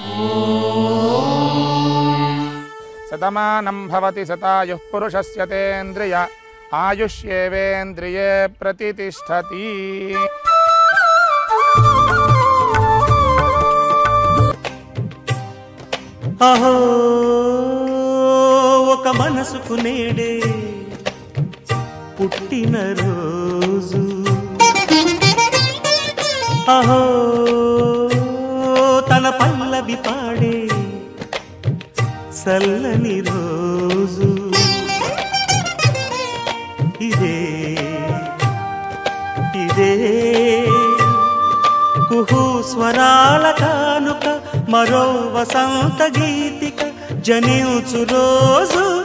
శతమానం భవతి శతాయుః పురుషస్య తేంద్రియ ఆయుష్యేవేంద్రియే ప్రతిష్టతి అహో ఒక మనసుకు నేడే పుట్టిన రోజు అహో తన పల్లవి పాడే చల్లని రోజు ఇదే ఇదే కుహు స్వరాల కానుక మరో వసంత గీతిక జనించు రోజు